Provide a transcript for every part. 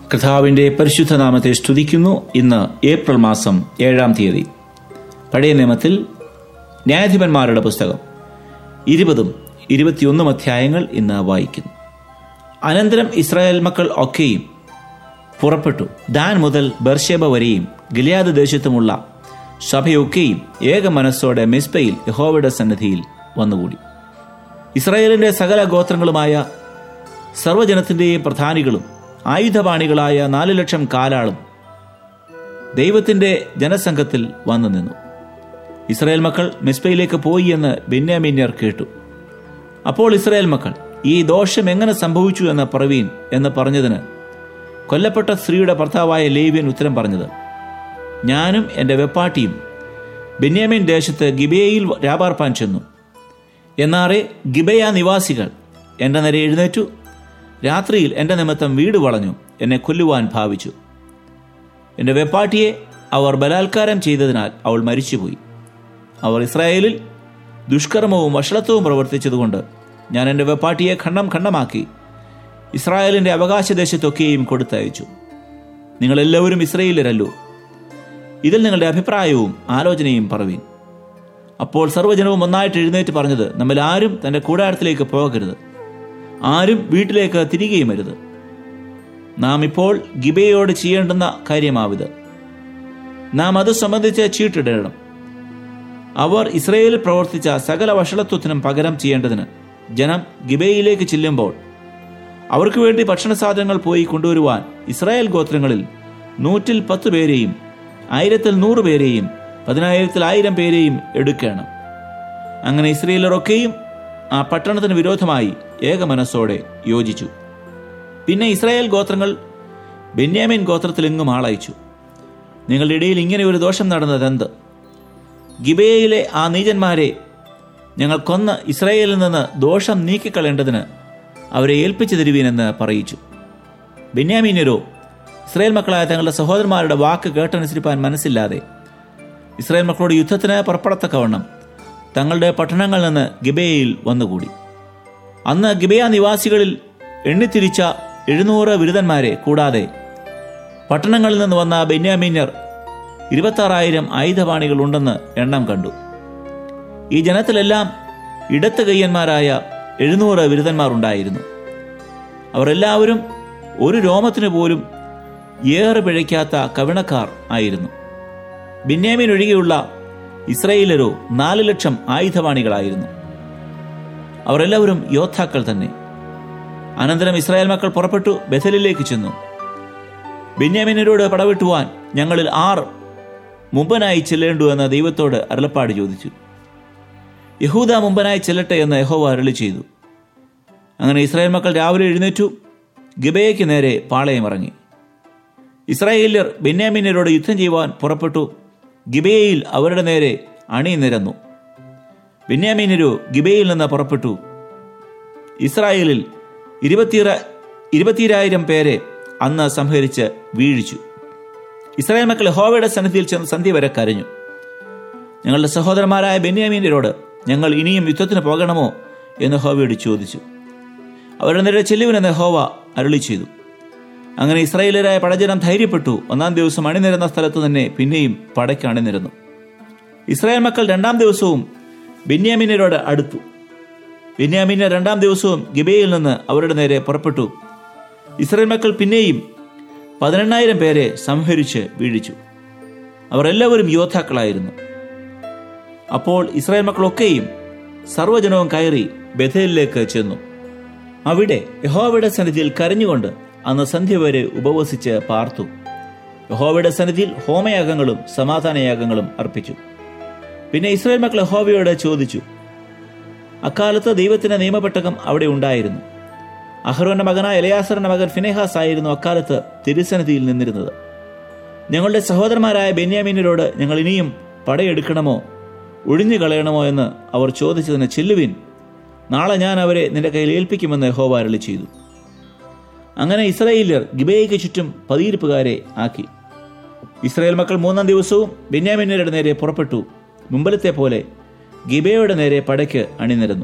കർത്താവിന്റെ പരിശുദ്ധ നാമത്തെ സ്തുതിക്കുന്നു ഇന്ന് ഏപ്രിൽ മാസം ഏഴാം തീയതി പഴയ നിയമത്തിൽ ന്യായാധിപന്മാരുടെ പുസ്തകം ഇരുപതും ഇരുപത്തിയൊന്നും അധ്യായങ്ങൾ ഇന്ന് വായിക്കുന്നു അനന്തരം ഇസ്രായേൽ മക്കൾ ഒക്കെയും പുറപ്പെട്ടു ദാൻ മുതൽ ബർഷേബ വരെയും ഗിലിയാദ് ദേശത്തുമുള്ള സഭയൊക്കെയും ഏക മനസ്സോടെ മിസ്ബയിൽ യഹോവയുടെ സന്നിധിയിൽ വന്നുകൂടി ഇസ്രായേലിന്റെ സകല ഗോത്രങ്ങളുമായ സർവ്വജനത്തിന്റെയും പ്രധാനികളും ആയുധപാണികളായ നാല് ലക്ഷം കാലാളും ദൈവത്തിന്റെ ജനസംഘത്തിൽ വന്നു നിന്നു ഇസ്രായേൽ മക്കൾ മിസ്ബയിലേക്ക് പോയി എന്ന് ബെന്യാമീന്യർ കേട്ടു അപ്പോൾ ഇസ്രായേൽ മക്കൾ ഈ ദോഷം എങ്ങനെ സംഭവിച്ചു എന്ന് പറവീൻ എന്ന് പറഞ്ഞതിന് കൊല്ലപ്പെട്ട സ്ത്രീയുടെ ഭർത്താവായ ലേവ്യൻ ഉത്തരം പറഞ്ഞത് ഞാനും എൻ്റെ വെപ്പാട്ടിയും ബെന്യാമിൻ ദേശത്ത് ഗിബേയിൽ രാപാർപ്പാൻ ചെന്നു എന്നാറെ ഗിബയ നിവാസികൾ എൻ്റെ നേരെ എഴുന്നേറ്റു രാത്രിയിൽ എൻ്റെ നിമിത്തം വീട് വളഞ്ഞു എന്നെ കൊല്ലുവാൻ ഭാവിച്ചു എൻ്റെ വെപ്പാട്ടിയെ അവർ ബലാത്കാരം ചെയ്തതിനാൽ അവൾ മരിച്ചുപോയി അവർ ഇസ്രായേലിൽ ദുഷ്കർമ്മവും വഷളത്വവും പ്രവർത്തിച്ചതുകൊണ്ട് ഞാൻ എൻ്റെ വെപ്പാട്ടിയെ ഖണ്ഡം ഖണ്ഡമാക്കി ഇസ്രായേലിൻ്റെ അവകാശദേശത്തൊക്കെയും കൊടുത്തയച്ചു നിങ്ങളെല്ലാവരും ഇസ്രയേലരല്ലോ ഇതിൽ നിങ്ങളുടെ അഭിപ്രായവും ആലോചനയും പറവീൻ അപ്പോൾ സർവ്വജനവും ഒന്നായിട്ട് എഴുന്നേറ്റ് പറഞ്ഞത് നമ്മൾ ആരും തൻ്റെ കൂടാരത്തിലേക്ക് പോകരുത് ആരും വീട്ടിലേക്ക് തിരികെയും അരുത് നാം ഇപ്പോൾ ഗിബയോട് ചെയ്യേണ്ടുന്ന കാര്യമാവിത് നാം അത് സംബന്ധിച്ച് ചീട്ടിടണം അവർ ഇസ്രയേലിൽ പ്രവർത്തിച്ച സകല വഷളത്വത്തിനും പകരം ചെയ്യേണ്ടതിന് ജനം ഗിബയിലേക്ക് ചെല്ലുമ്പോൾ അവർക്ക് വേണ്ടി ഭക്ഷണ സാധനങ്ങൾ പോയി കൊണ്ടുവരുവാൻ ഇസ്രായേൽ ഗോത്രങ്ങളിൽ നൂറ്റിൽ പത്ത് പേരെയും ആയിരത്തിൽ നൂറ് പേരെയും പതിനായിരത്തിൽ ആയിരം പേരെയും എടുക്കണം അങ്ങനെ ഇസ്രയേലറൊക്കെയും ആ പട്ടണത്തിന് വിരോധമായി ഏക മനസ്സോടെ യോജിച്ചു പിന്നെ ഇസ്രായേൽ ഗോത്രങ്ങൾ ബെന്യാമിൻ ഗോത്രത്തിലെങ്ങും ആളയച്ചു നിങ്ങളുടെ ഇടയിൽ ഇങ്ങനെ ഒരു ദോഷം നടന്നതെന്ത് ഗിബയയിലെ ആ നീചന്മാരെ ഞങ്ങൾ കൊന്ന് ഇസ്രായേലിൽ നിന്ന് ദോഷം നീക്കിക്കളയേണ്ടതിന് അവരെ ഏൽപ്പിച്ചു തരുവീനെന്ന് പറയിച്ചു ബെന്യാമീന്യരോ ഇസ്രായേൽ മക്കളായ തങ്ങളുടെ സഹോദരന്മാരുടെ വാക്ക് കേട്ടനുസരിപ്പാൻ മനസ്സില്ലാതെ ഇസ്രായേൽ മക്കളോട് യുദ്ധത്തിന് പുറപ്പെടത്തക്കവണ്ണം തങ്ങളുടെ പട്ടണങ്ങളിൽ നിന്ന് ഗിബയയിൽ വന്നുകൂടി അന്ന് ഗിബയ നിവാസികളിൽ എണ്ണിത്തിരിച്ച എഴുന്നൂറ് ബിരുദന്മാരെ കൂടാതെ പട്ടണങ്ങളിൽ നിന്ന് വന്ന ബെന്യാമീന്യർ ഇരുപത്താറായിരം ആയുധപാണികൾ ഉണ്ടെന്ന് എണ്ണം കണ്ടു ഈ ജനത്തിലെല്ലാം ഇടത്ത് കയ്യന്മാരായ എഴുന്നൂറ് ബിരുദന്മാർ ഉണ്ടായിരുന്നു അവർ എല്ലാവരും ഒരു രോമത്തിന് പോലും ഏറെ പിഴയ്ക്കാത്ത കവിണക്കാർ ആയിരുന്നു ബിന്യാമീൻ ഒഴികെയുള്ള ഇസ്രയേലരോ നാല് ലക്ഷം ആയുധപാണികളായിരുന്നു അവരെല്ലാവരും യോദ്ധാക്കൾ തന്നെ അനന്തരം ഇസ്രായേൽ മക്കൾ പുറപ്പെട്ടു ബഥലിലേക്ക് ചെന്നു ബെന്യാമിനരോട് പടവെട്ടുവാൻ ഞങ്ങളിൽ ആർ മുമ്പനായി ചെല്ലേണ്ടു എന്ന് ദൈവത്തോട് അരുളപ്പാട് ചോദിച്ചു യഹൂദ മുമ്പനായി ചെല്ലട്ടെ എന്ന് യഹോവ അരളി ചെയ്തു അങ്ങനെ ഇസ്രായേൽ മക്കൾ രാവിലെ എഴുന്നേറ്റു ഗിബയ്ക്ക് നേരെ പാളയം ഇറങ്ങി ഇസ്രായേല്യർ ബെന്യാമിനരോട് യുദ്ധം ചെയ്യുവാൻ പുറപ്പെട്ടു ഗിബയയിൽ അവരുടെ നേരെ അണിനിരന്നു ബെന്യാമീനരു ഗിബയിൽ നിന്ന് പുറപ്പെട്ടു ഇസ്രായേലിൽ ഇരുപത്തിയറ ഇരുപത്തിരായിരം പേരെ അന്ന് സംഹരിച്ച് വീഴിച്ചു ഇസ്രായേൽ മക്കൾ ഹോവയുടെ സന്നിധിയിൽ ചെന്ന് സന്ധ്യ വരെ കരഞ്ഞു ഞങ്ങളുടെ സഹോദരന്മാരായ ബെന്യാമീനരോട് ഞങ്ങൾ ഇനിയും യുദ്ധത്തിന് പോകണമോ എന്ന് ഹോവയോട് ചോദിച്ചു അവരുടെ നേരെ ചെല്ലുവിനെന്ന് ഹോവ അരുളി ചെയ്തു അങ്ങനെ ഇസ്രായേലരായ പടജനം ധൈര്യപ്പെട്ടു ഒന്നാം ദിവസം അണിനിരന്ന സ്ഥലത്ത് തന്നെ പിന്നെയും പടയ്ക്ക് അണിനിരന്നു ഇസ്രായേൽ മക്കൾ രണ്ടാം ദിവസവും ബെന്യാമിനരോട് അടുത്തു ബെന്യാമിന രണ്ടാം ദിവസവും ഗിബയിൽ നിന്ന് അവരുടെ നേരെ പുറപ്പെട്ടു ഇസ്രായേൽ മക്കൾ പിന്നെയും പതിനെണ്ണായിരം പേരെ സംഹരിച്ച് വീഴിച്ചു അവർ എല്ലാവരും യോദ്ധാക്കളായിരുന്നു അപ്പോൾ ഇസ്രായേൽ മക്കളൊക്കെയും സർവ്വജനവും കയറി ബഥേലിലേക്ക് ചെന്നു അവിടെ യഹോവയുടെ സന്നിധിയിൽ കരഞ്ഞുകൊണ്ട് അന്ന് സന്ധ്യ വരെ ഉപവസിച്ച് പാർത്തു യഹോവയുടെ സന്നിധിയിൽ ഹോമയാഗങ്ങളും സമാധാനയാഗങ്ങളും അർപ്പിച്ചു പിന്നെ ഇസ്രായേൽ മക്കൾ യഹോവയോട് ചോദിച്ചു അക്കാലത്ത് ദൈവത്തിന്റെ നിയമപെട്ടകം അവിടെ ഉണ്ടായിരുന്നു അഹ്റോന്റെ മകനായ എലയാസറിന്റെ മകൻ ഫിനെഹാസ് ആയിരുന്നു അക്കാലത്ത് തിരുസന്നിധിയിൽ നിന്നിരുന്നത് ഞങ്ങളുടെ സഹോദരന്മാരായ ബെന്യാമീനരോട് ഞങ്ങൾ ഇനിയും പടയെടുക്കണമോ ഒഴിഞ്ഞു കളയണമോ എന്ന് അവർ ചോദിച്ചതിന് ചെല്ലുവിൻ നാളെ ഞാൻ അവരെ നിന്റെ കയ്യിൽ ഏൽപ്പിക്കുമെന്ന് യഹോവ അരുളി ചെയ്തു അങ്ങനെ ഇസ്രായേല്യർ ഗിബയ്ക്ക് ചുറ്റും പതിയിരിപ്പുകാരെ ആക്കി ഇസ്രായേൽ മക്കൾ മൂന്നാം ദിവസവും ബെന്യാമിനരുടെ നേരെ പുറപ്പെട്ടു മുമ്പലത്തെ പോലെ ഗിബയുടെ നേരെ പടയ്ക്ക് അണിനിരന്നു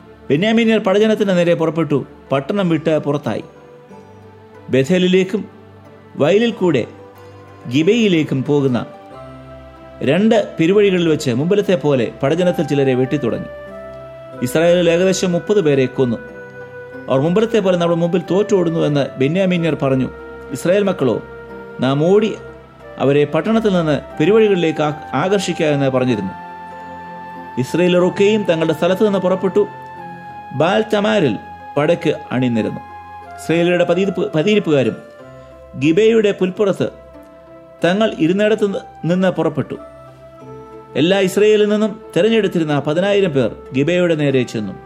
ബെന്യാമീനിയർ പടജനത്തിന് നേരെ പുറപ്പെട്ടു പട്ടണം വിട്ട് പുറത്തായി ബഥേലിലേക്കും വയലിൽ കൂടെ ഗിബയിലേക്കും പോകുന്ന രണ്ട് പെരുവഴികളിൽ വെച്ച് മുമ്പിലത്തെ പോലെ പടജനത്തിൽ ചിലരെ വെട്ടിത്തുടങ്ങി ഇസ്രായേലിൽ ഏകദേശം മുപ്പത് പേരെ കൊന്നു അവർ മുമ്പിലത്തെ പോലെ നമ്മുടെ മുമ്പിൽ തോറ്റോടുന്നു എന്ന് ബെന്യാമീന്യർ പറഞ്ഞു ഇസ്രായേൽ മക്കളോ നാം ഓടി അവരെ പട്ടണത്തിൽ നിന്ന് പെരുവഴികളിലേക്ക് ആ- ആകർഷിക്കുക എന്ന് പറഞ്ഞിരുന്നു ഇസ്രയേലറൊക്കെയും തങ്ങളുടെ സ്ഥലത്ത് നിന്ന് പുറപ്പെട്ടു ബാൽ തമാരിൽ പടയ്ക്ക് അണിനിരന്നു ഇസ്രയേലരുടെ പതിയിരിപ്പ് പതിയിരിപ്പുകാരും ഗിബയുടെ പുൽപ്പുറത്ത് തങ്ങൾ ഇരുന്നിടത്ത് നിന്ന് പുറപ്പെട്ടു എല്ലാ ഇസ്രയേലിൽ നിന്നും തെരഞ്ഞെടുത്തിരുന്ന പതിനായിരം പേർ ഗിബയുടെ നേരെ ചെന്നു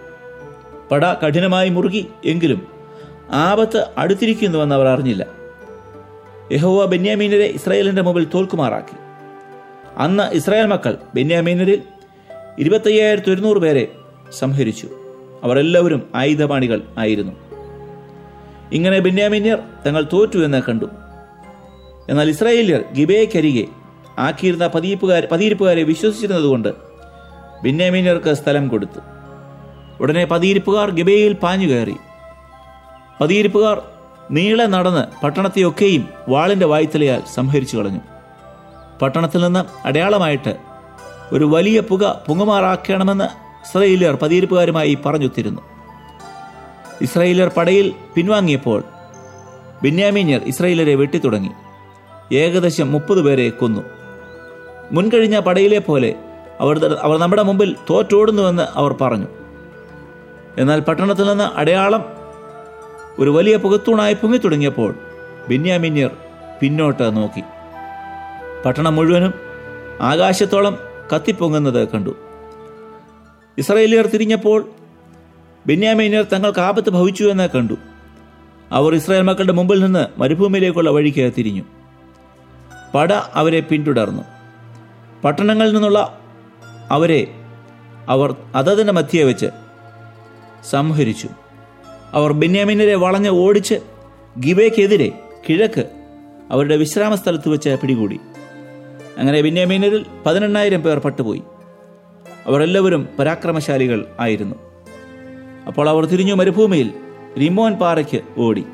പട കഠിനമായി മുറുകി എങ്കിലും ആപത്ത് അടുത്തിരിക്കുന്നുവെന്ന് അവർ അറിഞ്ഞില്ല യഹോവ ബെന്യാമീനരെ ഇസ്രായേലിന്റെ മുമ്പിൽ തോൽക്കുമാറാക്കി അന്ന് ഇസ്രായേൽ മക്കൾ ബെന്യാമീനരിൽ ഇരുപത്തയ്യായിരത്തി ഒരുന്നൂറ് പേരെ സംഹരിച്ചു അവർ എല്ലാവരും ആയുധപാണികൾ ആയിരുന്നു ഇങ്ങനെ ബെന്യാമീന്യർ തങ്ങൾ തോറ്റു എന്ന് കണ്ടു എന്നാൽ ഇസ്രായേല്യർ ഗിബേക്കരികെ ആക്കിയിരുന്ന പതിയിപ്പുകാർ പതിയിരിപ്പുകാരെ വിശ്വസിച്ചിരുന്നതുകൊണ്ട് ബെന്യാമീന്യർക്ക് സ്ഥലം കൊടുത്തു ഉടനെ പതിയിരിപ്പുകാർ ഗിബയിൽ പാഞ്ഞു കയറി പതിയിരിപ്പുകാർ നീളെ നടന്ന് പട്ടണത്തെയൊക്കെയും വാളിന്റെ വായ്ത്തലയാൽ സംഹരിച്ചു കളഞ്ഞു പട്ടണത്തിൽ നിന്ന് അടയാളമായിട്ട് ഒരു വലിയ പുക പുങ്ങുമാറാക്കണമെന്ന് ഇസ്രയേലിയർ പതിയിരിപ്പുകാരുമായി പറഞ്ഞൊത്തിരുന്നു ഇസ്രയേലിയർ പടയിൽ പിൻവാങ്ങിയപ്പോൾ ബെന്യാമീന്യർ ഇസ്രയേലരെ വെട്ടിത്തുടങ്ങി ഏകദേശം മുപ്പത് പേരെ കൊന്നു മുൻകഴിഞ്ഞ പടയിലെ പോലെ അവർ അവർ നമ്മുടെ മുമ്പിൽ തോറ്റോടുന്നുവെന്ന് അവർ പറഞ്ഞു എന്നാൽ പട്ടണത്തിൽ നിന്ന് അടയാളം ഒരു വലിയ പുകത്തൂണായി പൊങ്ങിത്തുടങ്ങിയപ്പോൾ ബെന്യാമിന്യർ പിന്നോട്ട് നോക്കി പട്ടണം മുഴുവനും ആകാശത്തോളം കത്തിപ്പൊങ്ങുന്നത് കണ്ടു ഇസ്രായേലിയർ തിരിഞ്ഞപ്പോൾ ബെന്യാമീന്യർ തങ്ങൾക്ക് ആപത്ത് ഭവിച്ചു എന്ന് കണ്ടു അവർ ഇസ്രായേൽ മക്കളുടെ മുമ്പിൽ നിന്ന് മരുഭൂമിയിലേക്കുള്ള വഴിക്ക് തിരിഞ്ഞു പട അവരെ പിന്തുടർന്നു പട്ടണങ്ങളിൽ നിന്നുള്ള അവരെ അവർ അതതിൻ്റെ മധ്യയെ വെച്ച് സംഹരിച്ചു അവർ ബെന്യാമിനെ വളഞ്ഞ് ഓടിച്ച് ഗിബയ്ക്കെതിരെ കിഴക്ക് അവരുടെ വിശ്രാമ സ്ഥലത്ത് വെച്ച് പിടികൂടി അങ്ങനെ ബെന്യാമീനരിൽ പതിനെണ്ണായിരം പേർ പട്ടുപോയി അവർ എല്ലാവരും പരാക്രമശാലികൾ ആയിരുന്നു അപ്പോൾ അവർ തിരിഞ്ഞു മരുഭൂമിയിൽ റിമോൻ പാറയ്ക്ക് ഓടി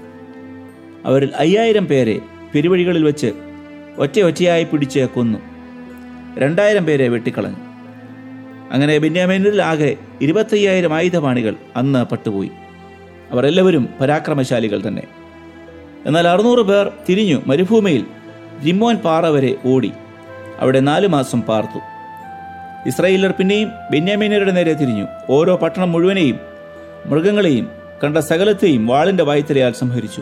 അവരിൽ അയ്യായിരം പേരെ പെരുവഴികളിൽ വെച്ച് ഒറ്റ ഒറ്റയായി പിടിച്ച് കൊന്നു രണ്ടായിരം പേരെ വെട്ടിക്കളഞ്ഞു അങ്ങനെ ബെന്യാമീനിൽ ആകെ ഇരുപത്തയ്യായിരം ആയുധപാണികൾ അന്ന് പട്ടുപോയി അവർ എല്ലാവരും പരാക്രമശാലികൾ തന്നെ എന്നാൽ അറുന്നൂറ് പേർ തിരിഞ്ഞു മരുഭൂമിയിൽ ജിമ്മോൻ പാറ വരെ ഓടി അവിടെ നാലു മാസം പാർത്തു ഇസ്രായേലർ പിന്നെയും ബെന്യാമീനരുടെ നേരെ തിരിഞ്ഞു ഓരോ പട്ടണം മുഴുവനെയും മൃഗങ്ങളെയും കണ്ട സകലത്തെയും വാളിന്റെ വായ്ത്തലയാൽ സംഹരിച്ചു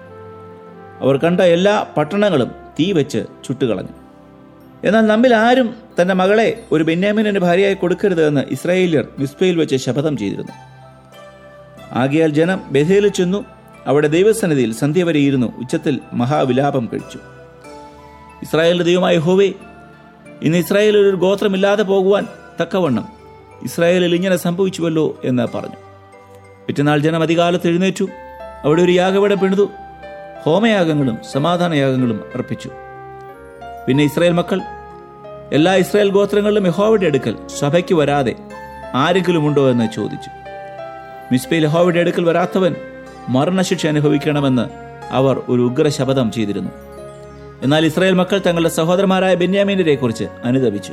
അവർ കണ്ട എല്ലാ പട്ടണങ്ങളും തീ വെച്ച് ചുട്ടുകളഞ്ഞു എന്നാൽ നമ്മിൽ ആരും തന്റെ മകളെ ഒരു ബെന്യാമിനെ ഭാര്യയായി കൊടുക്കരുത് എന്ന് ഇസ്രായേലിയർ മിസ്ബയിൽ വെച്ച് ശപഥം ചെയ്തിരുന്നു ആകയാൽ ജനം ബഥേലിൽ ചെന്നു അവിടെ ദൈവസന്നിധിയിൽ സന്ധ്യ വരെ ഇരുന്നു ഉച്ചത്തിൽ മഹാവിലാപം കഴിച്ചു ഇസ്രായേലിന്റെ ദൈവമായ ഹോവേ ഇന്ന് ഇസ്രായേലിൽ ഒരു ഗോത്രമില്ലാതെ പോകുവാൻ തക്കവണ്ണം ഇസ്രായേലിൽ ഇങ്ങനെ സംഭവിച്ചുവല്ലോ എന്ന് പറഞ്ഞു പിറ്റന്നാൾ ജനം അധികാലത്ത് എഴുന്നേറ്റു അവിടെ ഒരു യാഗവിടെ പിണിതു ഹോമയാഗങ്ങളും സമാധാനയാഗങ്ങളും അർപ്പിച്ചു പിന്നെ ഇസ്രായേൽ മക്കൾ എല്ലാ ഇസ്രായേൽ ഗോത്രങ്ങളിലും യഹോവയുടെ അടുക്കൽ സഭയ്ക്ക് വരാതെ ആരെങ്കിലും ഉണ്ടോ എന്ന് ചോദിച്ചു മിസ്ബയിൽ യഹോവയുടെ അടുക്കൽ വരാത്തവൻ മരണശിക്ഷ അനുഭവിക്കണമെന്ന് അവർ ഒരു ഉഗ്ര ശപഥം ചെയ്തിരുന്നു എന്നാൽ ഇസ്രായേൽ മക്കൾ തങ്ങളുടെ സഹോദരന്മാരായ ബെന്യാമീനരെ കുറിച്ച് അനുദപിച്ചു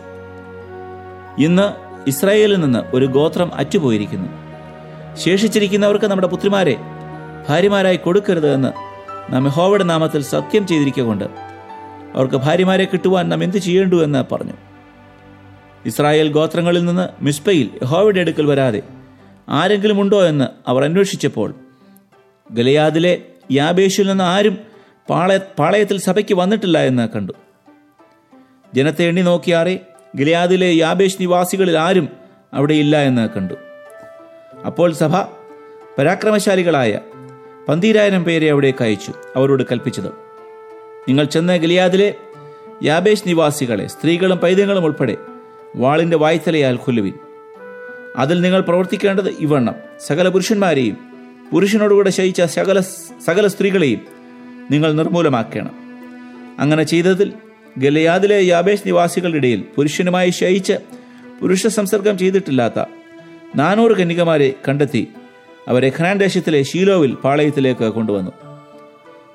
ഇന്ന് ഇസ്രായേലിൽ നിന്ന് ഒരു ഗോത്രം അറ്റുപോയിരിക്കുന്നു ശേഷിച്ചിരിക്കുന്നവർക്ക് നമ്മുടെ പുത്രിമാരെ ഭാര്യമാരായി കൊടുക്കരുത് എന്ന് നാം യഹോവയുടെ നാമത്തിൽ സത്യം ചെയ്തിരിക്കൊണ്ട് അവർക്ക് ഭാര്യമാരെ കിട്ടുവാൻ നാം എന്ത് ചെയ്യേണ്ടു എന്ന് പറഞ്ഞു ഇസ്രായേൽ ഗോത്രങ്ങളിൽ നിന്ന് മിസ്ബയിൽ യഹോവയുടെ അടുക്കൽ വരാതെ ആരെങ്കിലും ഉണ്ടോ എന്ന് അവർ അന്വേഷിച്ചപ്പോൾ ഗലയാദിലെ യാബേഷിൽ നിന്ന് ആരും പാളയ പാളയത്തിൽ സഭയ്ക്ക് വന്നിട്ടില്ല എന്ന് കണ്ടു ജനത്തെ എണ്ണി നോക്കിയാറെ ഗിലയാദിലെ യാബേഷ് നിവാസികളിൽ ആരും അവിടെ ഇല്ല എന്ന് കണ്ടു അപ്പോൾ സഭ പരാക്രമശാലികളായ പന്തീരായിരം പേരെ അവിടേക്ക് അയച്ചു അവരോട് കൽപ്പിച്ചത് നിങ്ങൾ ചെന്ന ഗിലിയാദിലെ യാബേഷ് നിവാസികളെ സ്ത്രീകളും പൈതങ്ങളും ഉൾപ്പെടെ വാളിന്റെ വായ്ത്തലയാൽ കൊല്ലുവിൻ അതിൽ നിങ്ങൾ പ്രവർത്തിക്കേണ്ടത് ഇവണ്ണം സകല പുരുഷന്മാരെയും പുരുഷനോടുകൂടെ ശയിച്ച സകല സകല സ്ത്രീകളെയും നിങ്ങൾ നിർമൂലമാക്കണം അങ്ങനെ ചെയ്തതിൽ ഗലയാദിലെ യാബേഷ് നിവാസികളുടെ ഇടയിൽ പുരുഷനുമായി ശയിച്ച് പുരുഷ സംസർഗം ചെയ്തിട്ടില്ലാത്ത നാനൂറ് കന്യകമാരെ കണ്ടെത്തി അവരെ ഖനാൻ ദേശത്തിലെ ഷീലോവിൽ പാളയത്തിലേക്ക് കൊണ്ടുവന്നു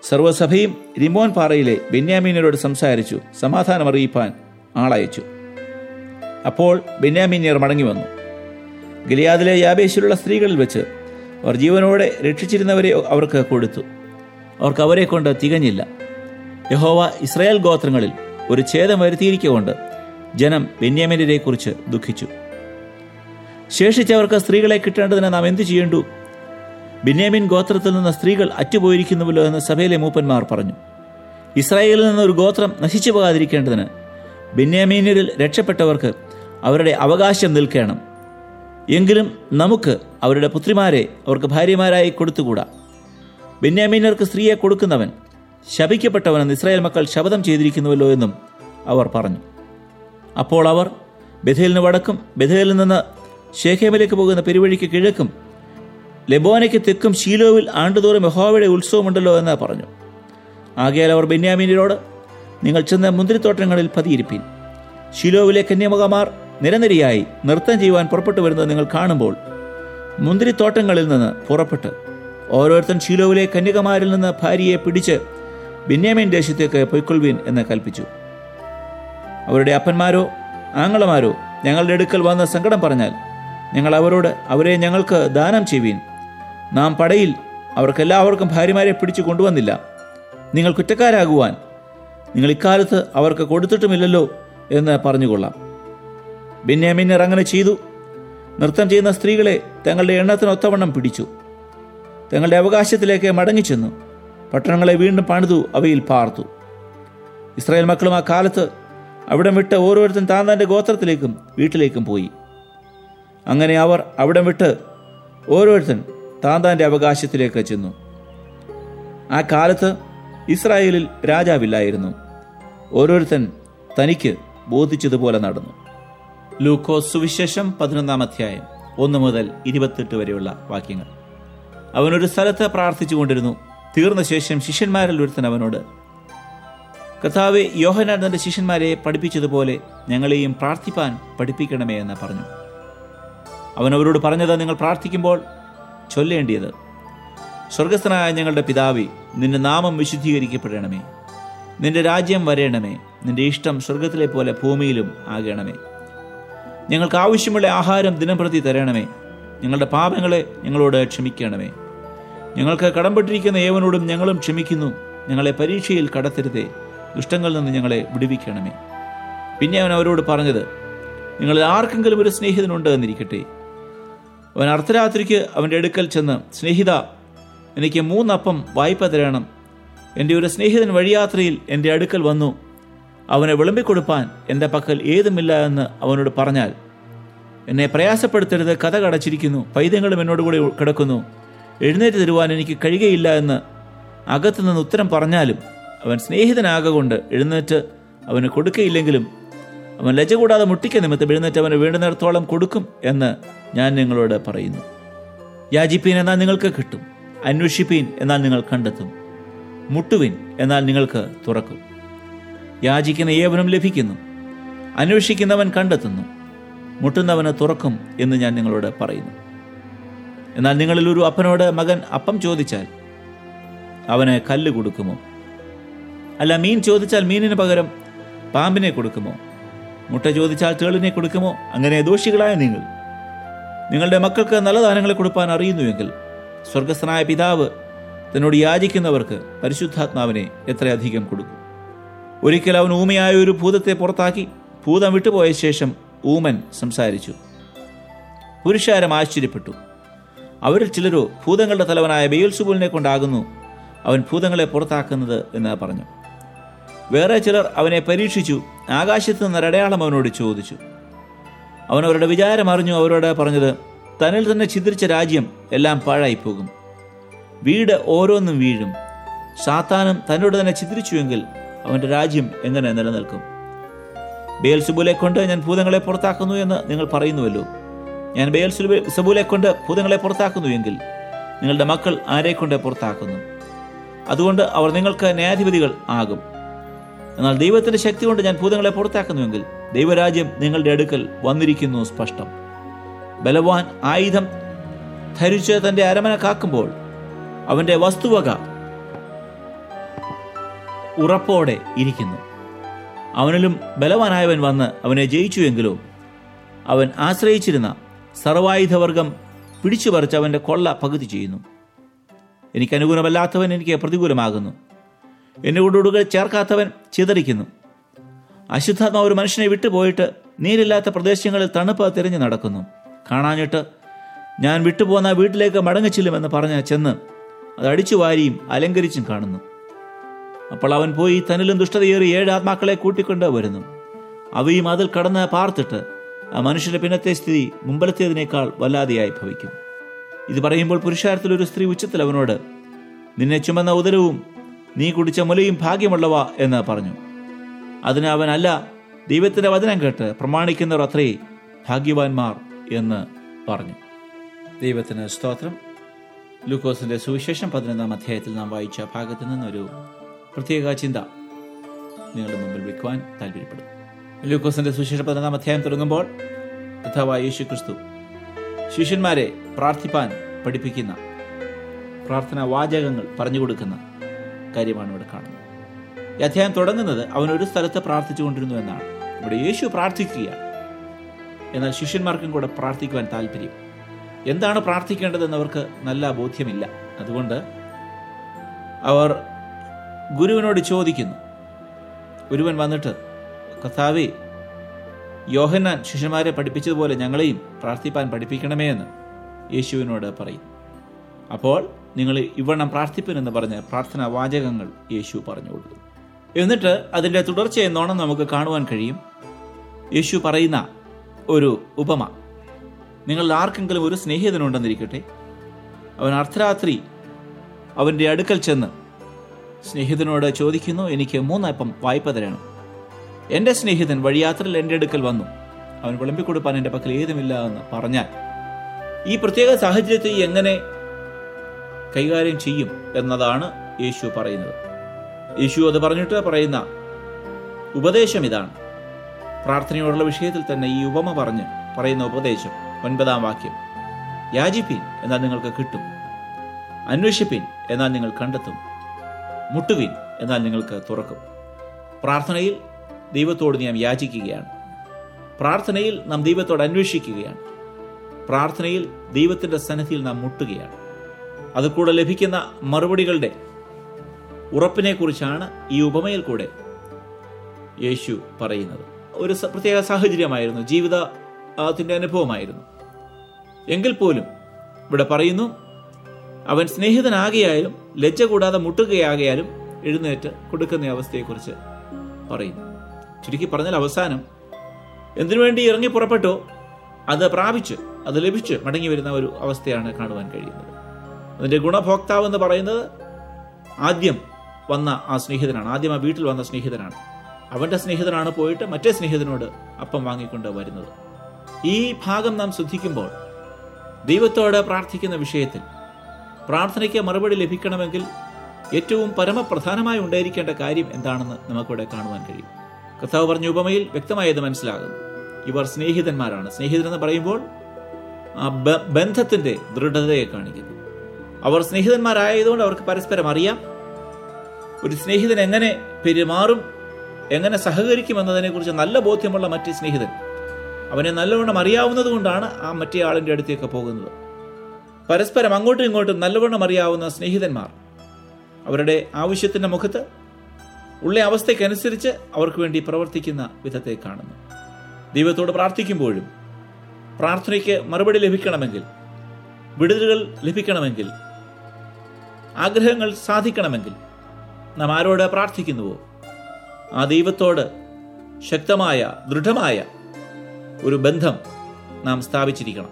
സർവ്വസഭയും റിമോൻ പാറയിലെ ബെന്യാമീനരോട് സംസാരിച്ചു സമാധാനം അറിയിപ്പാൻ ആളയച്ചു അപ്പോൾ ബെന്യാമീനിയർ മടങ്ങി വന്നു ഗിലിയാദിലെ യാബേശിലുള്ള സ്ത്രീകളിൽ വെച്ച് അവർ ജീവനോടെ രക്ഷിച്ചിരുന്നവരെ അവർക്ക് കൊടുത്തു അവർക്ക് അവരെ കൊണ്ട് തികഞ്ഞില്ല യഹോവ ഇസ്രായേൽ ഗോത്രങ്ങളിൽ ഒരു ഛേദം വരുത്തിയിരിക്കൊണ്ട് ജനം ബെന്യാമിനെ കുറിച്ച് ദുഃഖിച്ചു ശേഷിച്ചവർക്ക് സ്ത്രീകളെ കിട്ടേണ്ടതിന് നാം എന്തു ചെയ്യേണ്ടു ബെന്യാമിൻ ഗോത്രത്തിൽ നിന്ന് സ്ത്രീകൾ അറ്റുപോയിരിക്കുന്നുവല്ലോ എന്ന് സഭയിലെ മൂപ്പന്മാർ പറഞ്ഞു ഇസ്രായേലിൽ നിന്ന് ഒരു ഗോത്രം നശിച്ചു പോകാതിരിക്കേണ്ടതിന് ബെന്യാമീനിൽ രക്ഷപ്പെട്ടവർക്ക് അവരുടെ അവകാശം നിൽക്കണം എങ്കിലും നമുക്ക് അവരുടെ പുത്രിമാരെ അവർക്ക് ഭാര്യമാരായി കൊടുത്തുകൂടാ ബെന്യാമീനർക്ക് സ്ത്രീയെ കൊടുക്കുന്നവൻ ശപിക്കപ്പെട്ടവനെന്ന് ഇസ്രായേൽ മക്കൾ ശപഥം ചെയ്തിരിക്കുന്നുവല്ലോ എന്നും അവർ പറഞ്ഞു അപ്പോൾ അവർ ബഥേലിന് വടക്കും ബഥേലിൽ നിന്ന് ഷേഖേമിലേക്ക് പോകുന്ന പെരുവഴിക്ക് കിഴക്കും ലെബോനയ്ക്ക് തെക്കും ശീലോവിൽ ആണ്ടുതോറും യഹോവയുടെ ഉത്സവമുണ്ടല്ലോ എന്ന് പറഞ്ഞു ആകയാൽ അവർ ബെന്യാമീനോട് നിങ്ങൾ ചെന്ന് മുന്തിരിത്തോട്ടങ്ങളിൽ പതിയിരിപ്പീൻ ശീലോവിലെ കന്യാമുഖമാർ നിരനിരയായി നൃത്തം ചെയ്യുവാൻ പുറപ്പെട്ടു വരുന്നത് നിങ്ങൾ കാണുമ്പോൾ മുന്തിരിത്തോട്ടങ്ങളിൽ നിന്ന് പുറപ്പെട്ട് ഓരോരുത്തൻ ശീലോവിലെ കന്യകമാരിൽ നിന്ന് ഭാര്യയെ പിടിച്ച് ബെന്യാമീൻ ദേശത്തേക്ക് പൊയ്ക്കൊള്ളുവീൻ എന്ന് കൽപ്പിച്ചു അവരുടെ അപ്പന്മാരോ ആങ്ങളമാരോ ഞങ്ങളുടെ അടുക്കൽ വന്ന് സങ്കടം പറഞ്ഞാൽ ഞങ്ങൾ അവരോട് അവരെ ഞങ്ങൾക്ക് ദാനം ചെയ്യുവീൻ നാം പടയിൽ അവർക്കെല്ലാവർക്കും ഭാര്യമാരെ പിടിച്ചു കൊണ്ടുവന്നില്ല നിങ്ങൾ കുറ്റക്കാരാകുവാൻ നിങ്ങൾ ഇക്കാലത്ത് അവർക്ക് കൊടുത്തിട്ടുമില്ലല്ലോ എന്ന് പറഞ്ഞുകൊള്ളാം ബെന്യാമിന്നർ അങ്ങനെ ചെയ്തു നൃത്തം ചെയ്യുന്ന സ്ത്രീകളെ തങ്ങളുടെ എണ്ണത്തിനൊത്തവണ്ണം പിടിച്ചു തങ്ങളുടെ അവകാശത്തിലേക്ക് മടങ്ങിച്ചെന്നു പട്ടണങ്ങളെ വീണ്ടും പണിതു അവയിൽ പാർത്തു ഇസ്രായേൽ മക്കളും ആ കാലത്ത് അവിടം വിട്ട് ഓരോരുത്തൻ താൻ തൻ്റെ ഗോത്രത്തിലേക്കും വീട്ടിലേക്കും പോയി അങ്ങനെ അവർ അവിടം വിട്ട് ഓരോരുത്തൻ താൻ തൻ്റെ അവകാശത്തിലേക്ക് ചെന്നു ആ കാലത്ത് ഇസ്രായേലിൽ രാജാവില്ലായിരുന്നു ഓരോരുത്തൻ തനിക്ക് ബോധിച്ചതുപോലെ നടന്നു ലൂക്കോസ് സുവിശേഷം പതിനൊന്നാം അധ്യായം ഒന്ന് മുതൽ ഇരുപത്തെട്ട് വരെയുള്ള വാക്യങ്ങൾ അവനൊരു സ്ഥലത്ത് പ്രാർത്ഥിച്ചുകൊണ്ടിരുന്നു തീർന്ന ശേഷം ശിഷ്യന്മാരിൽ ഒരുത്തൻ അവനോട് കർത്താവെ യോഹനാൻ തന്റെ ശിഷ്യന്മാരെ പഠിപ്പിച്ചതുപോലെ ഞങ്ങളെയും പ്രാർത്ഥിപ്പാൻ പഠിപ്പിക്കണമേ എന്ന് പറഞ്ഞു അവൻ അവരോട് പറഞ്ഞത് നിങ്ങൾ പ്രാർത്ഥിക്കുമ്പോൾ ചൊല്ലേണ്ടിയത് സ്വർഗസ്ഥനായ ഞങ്ങളുടെ പിതാവി നിന്റെ നാമം വിശുദ്ധീകരിക്കപ്പെടണമേ നിന്റെ രാജ്യം വരേണമേ നിന്റെ ഇഷ്ടം സ്വർഗത്തിലെ പോലെ ഭൂമിയിലും ആകണമേ ഞങ്ങൾക്ക് ആവശ്യമുള്ള ആഹാരം ദിനംപ്രതി തരണമേ ഞങ്ങളുടെ പാപങ്ങളെ ഞങ്ങളോട് ക്ഷമിക്കണമേ ഞങ്ങൾക്ക് കടംപെട്ടിരിക്കുന്ന ഏവനോടും ഞങ്ങളും ക്ഷമിക്കുന്നു ഞങ്ങളെ പരീക്ഷയിൽ കടത്തരുതേ ദുഷ്ടങ്ങളിൽ നിന്ന് ഞങ്ങളെ വിടുവിക്കണമേ പിന്നെ അവൻ അവരോട് പറഞ്ഞത് നിങ്ങളിൽ ആർക്കെങ്കിലും ഒരു സ്നേഹിതനുണ്ട് എന്നിരിക്കട്ടെ അവൻ അർദ്ധരാത്രിക്ക് അവൻ്റെ അടുക്കൽ ചെന്ന് സ്നേഹിത എനിക്ക് മൂന്നപ്പം വായ്പ തരണം എൻ്റെ ഒരു സ്നേഹിതൻ വഴിയാത്രയിൽ എൻ്റെ അടുക്കൽ വന്നു അവനെ വിളമ്പിക്കൊടുപ്പാൻ എൻ്റെ പക്കൽ ഏതുമില്ല എന്ന് അവനോട് പറഞ്ഞാൽ എന്നെ പ്രയാസപ്പെടുത്തരുത് കഥ കടച്ചിരിക്കുന്നു പൈതങ്ങളും എന്നോട് കൂടെ കിടക്കുന്നു എഴുന്നേറ്റ് തരുവാൻ എനിക്ക് കഴിയുകയില്ല എന്ന് അകത്തു നിന്ന് ഉത്തരം പറഞ്ഞാലും അവൻ സ്നേഹിതനാകൊണ്ട് എഴുന്നേറ്റ് അവന് കൊടുക്കയില്ലെങ്കിലും അവൻ ലജ്ജ കൂടാതെ മുട്ടിക്ക നിമിത്തം എഴുന്നേറ്റ് അവന് വേണ്ടുന്നിടത്തോളം കൊടുക്കും എന്ന് ഞാൻ നിങ്ങളോട് പറയുന്നു യാചിപ്പീൻ എന്നാൽ നിങ്ങൾക്ക് കിട്ടും അന്വേഷിപ്പീൻ എന്നാൽ നിങ്ങൾ കണ്ടെത്തും മുട്ടുവിൻ എന്നാൽ നിങ്ങൾക്ക് തുറക്കും യാചിക്കുന്ന ഏവനും ലഭിക്കുന്നു അന്വേഷിക്കുന്നവൻ കണ്ടെത്തുന്നു മുട്ടുന്നവന് തുറക്കും എന്ന് ഞാൻ നിങ്ങളോട് പറയുന്നു എന്നാൽ നിങ്ങളിൽ ഒരു അപ്പനോട് മകൻ അപ്പം ചോദിച്ചാൽ അവന് കല്ല് കൊടുക്കുമോ അല്ല മീൻ ചോദിച്ചാൽ മീനിന് പകരം പാമ്പിനെ കൊടുക്കുമോ മുട്ട ചോദിച്ചാൽ തേളിനെ കൊടുക്കുമോ അങ്ങനെ ദോഷികളായ നിങ്ങൾ നിങ്ങളുടെ മക്കൾക്ക് നല്ല ദാനങ്ങളെ കൊടുപ്പാൻ അറിയുന്നുവെങ്കിൽ സ്വർഗസ്ഥനായ പിതാവ് തന്നോട് യാചിക്കുന്നവർക്ക് പരിശുദ്ധാത്മാവിനെ എത്രയധികം കൊടുക്കും ഒരിക്കൽ അവൻ ഊമയായ ഒരു ഭൂതത്തെ പുറത്താക്കി ഭൂതം വിട്ടുപോയ ശേഷം ഊമൻ സംസാരിച്ചു പുരുഷാരം ആശ്ചര്യപ്പെട്ടു അവരിൽ ചിലരോ ഭൂതങ്ങളുടെ തലവനായ ബെയൽസുബുലിനെ കൊണ്ടാകുന്നു അവൻ ഭൂതങ്ങളെ പുറത്താക്കുന്നത് എന്ന് പറഞ്ഞു വേറെ ചിലർ അവനെ പരീക്ഷിച്ചു ആകാശത്ത് നിന്ന് ഒരടയാളം അവനോട് ചോദിച്ചു അവൻ അവരുടെ വിചാരം അറിഞ്ഞു അവരോട് പറഞ്ഞത് തന്നിൽ തന്നെ ഛിദ്രിച്ച രാജ്യം എല്ലാം പാഴായിപ്പോകും വീട് ഓരോന്നും വീഴും സാത്താനും തന്നോട് തന്നെ ഛിദ്രിച്ചുവെങ്കിൽ അവൻ്റെ രാജ്യം എങ്ങനെ നിലനിൽക്കും ബേൽ സുബുലെ കൊണ്ട് ഞാൻ ഭൂതങ്ങളെ പുറത്താക്കുന്നു എന്ന് നിങ്ങൾ പറയുന്നുവല്ലോ ഞാൻ ബേൽ സബൂലെ കൊണ്ട് ഭൂതങ്ങളെ പുറത്താക്കുന്നു എങ്കിൽ നിങ്ങളുടെ മക്കൾ ആരെ കൊണ്ട് പുറത്താക്കുന്നു അതുകൊണ്ട് അവർ നിങ്ങൾക്ക് ന്യായാധിപതികൾ ആകും എന്നാൽ ദൈവത്തിന്റെ ശക്തി കൊണ്ട് ഞാൻ ഭൂതങ്ങളെ പുറത്താക്കുന്നുവെങ്കിൽ ദൈവരാജ്യം നിങ്ങളുടെ അടുക്കൽ വന്നിരിക്കുന്നു സ്പഷ്ടം ബലവാൻ ആയുധം ധരിച്ച് തന്റെ അരമന കാക്കുമ്പോൾ അവന്റെ വസ്തുവക ഉറപ്പോടെ ഇരിക്കുന്നു അവനിലും ബലവാനായവൻ വന്ന് അവനെ ജയിച്ചുവെങ്കിലോ അവൻ ആശ്രയിച്ചിരുന്ന സർവായുധവർഗം പിടിച്ചു പറിച്ച് അവന്റെ കൊള്ള പകുതി ചെയ്യുന്നു എനിക്ക് അനുകൂലമല്ലാത്തവൻ എനിക്ക് പ്രതികൂലമാകുന്നു എന്നെ കൊണ്ടുടുകൾ ചേർക്കാത്തവൻ ചിതറിക്കുന്നു അശുദ്ധാത്മ ഒരു മനുഷ്യനെ വിട്ടുപോയിട്ട് നീരില്ലാത്ത പ്രദേശങ്ങളിൽ തണുപ്പ് തിരഞ്ഞു നടക്കുന്നു കാണാഞ്ഞിട്ട് ഞാൻ വിട്ടുപോന്ന വീട്ടിലേക്ക് മടങ്ങിച്ചില്ലുമെന്ന് പറഞ്ഞ് ചെന്ന് അത് അടിച്ചു വാരിയും അലങ്കരിച്ചും കാണുന്നു അപ്പോൾ അവൻ പോയി തന്നിലും ദുഷ്ടതയേറി ഏഴ് ആത്മാക്കളെ കൂട്ടിക്കൊണ്ട് വരുന്നു അവയും അതിൽ കടന്ന് പാർത്തിട്ട് ആ മനുഷ്യന്റെ പിന്നത്തെ സ്ഥിതി മുമ്പലത്തേതിനേക്കാൾ വല്ലാതെയായി ഭവിക്കും ഇത് പറയുമ്പോൾ പുരുഷാരത്തിൽ ഒരു സ്ത്രീ ഉച്ചത്തിൽ അവനോട് നിന്നെ ചുമന്ന ഉദരവും നീ കുടിച്ച മുലയും ഭാഗ്യമുള്ളവ എന്ന് പറഞ്ഞു അതിന് അവൻ അല്ല ദൈവത്തിന്റെ വചനം കേട്ട് പ്രമാണിക്കുന്നവർ അത്രേ ഭാഗ്യവാന്മാർ എന്ന് പറഞ്ഞു ദൈവത്തിന് സ്തോത്രം ലൂക്കോസിന്റെ സുവിശേഷം പതിനൊന്നാം അധ്യായത്തിൽ നാം വായിച്ച ഭാഗത്ത് നിന്നൊരു പ്രത്യേക ചിന്ത നിങ്ങളുടെ മുമ്പിൽ വെക്കുവാൻ താല്പര്യപ്പെടും ലൂക്കോസിന്റെ സുവിശേഷം പതിനൊന്നാം അധ്യായം തുടങ്ങുമ്പോൾ കഥാവായ യേശു ക്രിസ്തു ശിഷ്യന്മാരെ പ്രാർത്ഥിപ്പാൻ പഠിപ്പിക്കുന്ന പ്രാർത്ഥനാ വാചകങ്ങൾ പറഞ്ഞു കൊടുക്കുന്ന കാര്യമാണ് ഇവിടെ കാണുന്നത് ഈ അധ്യായം തുടങ്ങുന്നത് അവൻ ഒരു സ്ഥലത്ത് പ്രാർത്ഥിച്ചുകൊണ്ടിരുന്നു എന്നാണ് ഇവിടെ യേശു പ്രാർത്ഥിക്കുകയാണ് എന്നാൽ ശിഷ്യന്മാർക്കും കൂടെ പ്രാർത്ഥിക്കുവാൻ താല്പര്യം എന്താണ് പ്രാർത്ഥിക്കേണ്ടതെന്ന് അവർക്ക് നല്ല ബോധ്യമില്ല അതുകൊണ്ട് അവർ ഗുരുവിനോട് ചോദിക്കുന്നു ഗുരുവൻ വന്നിട്ട് കഥാവേ യോഹന്നാൻ ശിഷ്യന്മാരെ പഠിപ്പിച്ചതുപോലെ ഞങ്ങളെയും പ്രാർത്ഥിപ്പാൻ പഠിപ്പിക്കണമേ എന്ന് യേശുവിനോട് പറയും അപ്പോൾ നിങ്ങൾ ഇവണ്ണം പ്രാർത്ഥിപ്പനെന്ന് പറഞ്ഞ് പ്രാർത്ഥനാ വാചകങ്ങൾ യേശു പറഞ്ഞു കൊടുത്തു എന്നിട്ട് അതിൻ്റെ തുടർച്ചയെന്നോണം നമുക്ക് കാണുവാൻ കഴിയും യേശു പറയുന്ന ഒരു ഉപമ നിങ്ങൾ ആർക്കെങ്കിലും ഒരു സ്നേഹിതനുണ്ടെന്നിരിക്കട്ടെ അവൻ അർദ്ധരാത്രി അവൻ്റെ അടുക്കൽ ചെന്ന് സ്നേഹിതനോട് ചോദിക്കുന്നു എനിക്ക് മൂന്നപ്പം വായ്പ തരണം എൻ്റെ സ്നേഹിതൻ വഴിയാത്രയിൽ എൻ്റെ അടുക്കൽ വന്നു അവൻ വിളമ്പിക്കൊടുപ്പാൻ എൻ്റെ പക്കൽ ഏതുമില്ല എന്ന് പറഞ്ഞാൽ ഈ പ്രത്യേക സാഹചര്യത്തെ എങ്ങനെ കൈകാര്യം ചെയ്യും എന്നതാണ് യേശു പറയുന്നത് യേശു അത് പറഞ്ഞിട്ട് പറയുന്ന ഉപദേശം ഇതാണ് പ്രാർത്ഥനയോടുള്ള വിഷയത്തിൽ തന്നെ ഈ ഉപമ പറഞ്ഞ് പറയുന്ന ഉപദേശം ഒൻപതാം വാക്യം യാചിപ്പീൻ എന്നാൽ നിങ്ങൾക്ക് കിട്ടും അന്വേഷിപ്പീൻ എന്നാൽ നിങ്ങൾ കണ്ടെത്തും മുട്ടുവീൻ എന്നാൽ നിങ്ങൾക്ക് തുറക്കും പ്രാർത്ഥനയിൽ ദൈവത്തോട് നാം യാചിക്കുകയാണ് പ്രാർത്ഥനയിൽ നാം ദൈവത്തോട് അന്വേഷിക്കുകയാണ് പ്രാർത്ഥനയിൽ ദൈവത്തിന്റെ സന്നിധിയിൽ നാം മുട്ടുകയാണ് അത് കൂടെ ലഭിക്കുന്ന മറുപടികളുടെ ഉറപ്പിനെ കുറിച്ചാണ് ഈ ഉപമയിൽ കൂടെ യേശു പറയുന്നത് ഒരു സ- പ്രത്യേക സാഹചര്യമായിരുന്നു ജീവിതത്തിന്റെ അനുഭവമായിരുന്നു എങ്കിൽ പോലും ഇവിടെ പറയുന്നു അവൻ സ്നേഹിതനാകിയാലും ലജ്ജ കൂടാതെ മുട്ടുകയാകിയാലും എഴുന്നേറ്റ് കൊടുക്കുന്ന അവസ്ഥയെക്കുറിച്ച് പറയുന്നു ചുരുക്കി പറഞ്ഞാൽ അവസാനം എന്തിനു വേണ്ടി ഇറങ്ങി പുറപ്പെട്ടോ അത് പ്രാപിച്ച് അത് ലഭിച്ച് മടങ്ങി വരുന്ന ഒരു അവസ്ഥയാണ് കാണുവാൻ കഴിയുന്നത് അതിന്റെ ഗുണഭോക്താവ് എന്ന് പറയുന്നത് ആദ്യം വന്ന ആ സ്നേഹിതനാണ് ആദ്യം ആ വീട്ടിൽ വന്ന സ്നേഹിതനാണ് അവന്റെ സ്നേഹിതനാണ് പോയിട്ട് മറ്റേ സ്നേഹിതനോട് അപ്പം വാങ്ങിക്കൊണ്ട് വരുന്നത് ഈ ഭാഗം നാം ശ്രദ്ധിക്കുമ്പോൾ ദൈവത്തോട് പ്രാർത്ഥിക്കുന്ന വിഷയത്തിൽ പ്രാർത്ഥനയ്ക്ക് മറുപടി ലഭിക്കണമെങ്കിൽ ഏറ്റവും പരമപ്രധാനമായി ഉണ്ടായിരിക്കേണ്ട കാര്യം എന്താണെന്ന് നമുക്കിവിടെ കാണുവാൻ കഴിയും കർത്താവ് പറഞ്ഞ ഉപമയിൽ വ്യക്തമായത് മനസ്സിലാകുന്നു ഇവർ സ്നേഹിതന്മാരാണ് സ്നേഹിതരെന്ന് പറയുമ്പോൾ ആ ബ- ബന്ധത്തിന്റെ ദൃഢതയെ കാണിക്കുന്നു അവർ സ്നേഹിതന്മാരായതുകൊണ്ട് അവർക്ക് പരസ്പരം അറിയാം ഒരു സ്നേഹിതൻ എങ്ങനെ പെരുമാറും എങ്ങനെ സഹകരിക്കും എന്നതിനെക്കുറിച്ച് നല്ല ബോധ്യമുള്ള മറ്റേ സ്നേഹിതൻ അവനെ നല്ലവണ്ണം അറിയാവുന്നത് കൊണ്ടാണ് ആ മറ്റേ ആളിൻ്റെ അടുത്തേക്ക് പോകുന്നത് പരസ്പരം അങ്ങോട്ടും ഇങ്ങോട്ടും നല്ലവണ്ണം അറിയാവുന്ന സ്നേഹിതന്മാർ അവരുടെ ആവശ്യത്തിന്റെ മുഖത്ത് ഉള്ള അവസ്ഥയ്ക്കനുസരിച്ച് അവർക്ക് വേണ്ടി പ്രവർത്തിക്കുന്ന വിധത്തെ കാണുന്നു ദൈവത്തോട് പ്രാർത്ഥിക്കുമ്പോഴും പ്രാർത്ഥനയ്ക്ക് മറുപടി ലഭിക്കണമെങ്കിൽ വിടുതലുകൾ ലഭിക്കണമെങ്കിൽ ആഗ്രഹങ്ങൾ സാധിക്കണമെങ്കിൽ നാം ആരോട് പ്രാർത്ഥിക്കുന്നുവോ ആ ദൈവത്തോട് ശക്തമായ ദൃഢമായ ഒരു ബന്ധം നാം സ്ഥാപിച്ചിരിക്കണം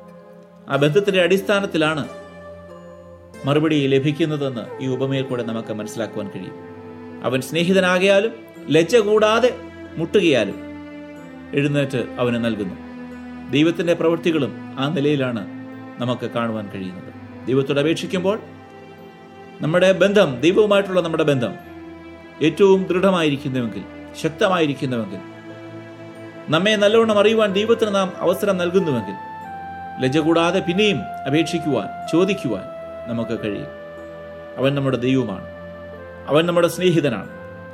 ആ ബന്ധത്തിന്റെ അടിസ്ഥാനത്തിലാണ് മറുപടി ലഭിക്കുന്നതെന്ന് ഈ ഉപമയിൽ കൂടെ നമുക്ക് മനസ്സിലാക്കുവാൻ കഴിയും അവൻ സ്നേഹിതനാകിയാലും ലജ്ജ കൂടാതെ മുട്ടുകയാലും എഴുന്നേറ്റ് അവന് നൽകുന്നു ദൈവത്തിന്റെ പ്രവൃത്തികളും ആ നിലയിലാണ് നമുക്ക് കാണുവാൻ കഴിയുന്നത് ദൈവത്തോട് അപേക്ഷിക്കുമ്പോൾ നമ്മുടെ ബന്ധം ദൈവവുമായിട്ടുള്ള നമ്മുടെ ബന്ധം ഏറ്റവും ദൃഢമായിരിക്കുന്നുവെങ്കിൽ ശക്തമായിരിക്കുന്നുവെങ്കിൽ നമ്മെ നല്ലവണ്ണം അറിയുവാൻ ദൈവത്തിന് നാം അവസരം നൽകുന്നുവെങ്കിൽ ലജ്ജ കൂടാതെ പിന്നെയും അപേക്ഷിക്കുവാൻ ചോദിക്കുവാൻ നമുക്ക് കഴിയും അവൻ നമ്മുടെ ദൈവമാണ് അവൻ നമ്മുടെ സ്നേഹിതനാണ്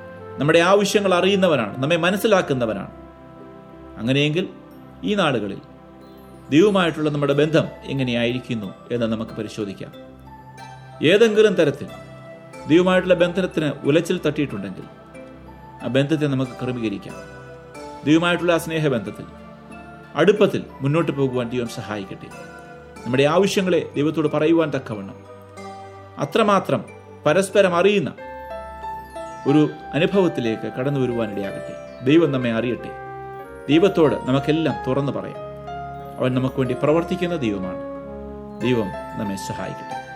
നമ്മുടെ ആവശ്യങ്ങൾ അറിയുന്നവനാണ് നമ്മെ മനസ്സിലാക്കുന്നവനാണ് അങ്ങനെയെങ്കിൽ ഈ നാളുകളിൽ ദൈവമായിട്ടുള്ള നമ്മുടെ ബന്ധം എങ്ങനെയായിരിക്കുന്നു എന്ന് നമുക്ക് പരിശോധിക്കാം ഏതെങ്കിലും തരത്തിൽ ദൈവമായിട്ടുള്ള ബന്ധനത്തിന് ഉലച്ചിൽ തട്ടിയിട്ടുണ്ടെങ്കിൽ ആ ബന്ധത്തെ നമുക്ക് ക്രമീകരിക്കാം ദൈവമായിട്ടുള്ള ആ സ്നേഹബന്ധത്തിൽ അടുപ്പത്തിൽ മുന്നോട്ട് പോകുവാൻ ദൈവം സഹായിക്കട്ടെ നമ്മുടെ ആവശ്യങ്ങളെ ദൈവത്തോട് പറയുവാൻ തക്കവണ്ണം അത്രമാത്രം പരസ്പരം അറിയുന്ന ഒരു അനുഭവത്തിലേക്ക് കടന്നു വരുവാനിടയാകട്ടെ ദൈവം നമ്മെ അറിയട്ടെ ദൈവത്തോട് നമുക്കെല്ലാം തുറന്നു പറയാം അവൻ നമുക്ക് വേണ്ടി പ്രവർത്തിക്കുന്ന ദൈവമാണ് ദൈവം നമ്മെ സഹായിക്കട്ടെ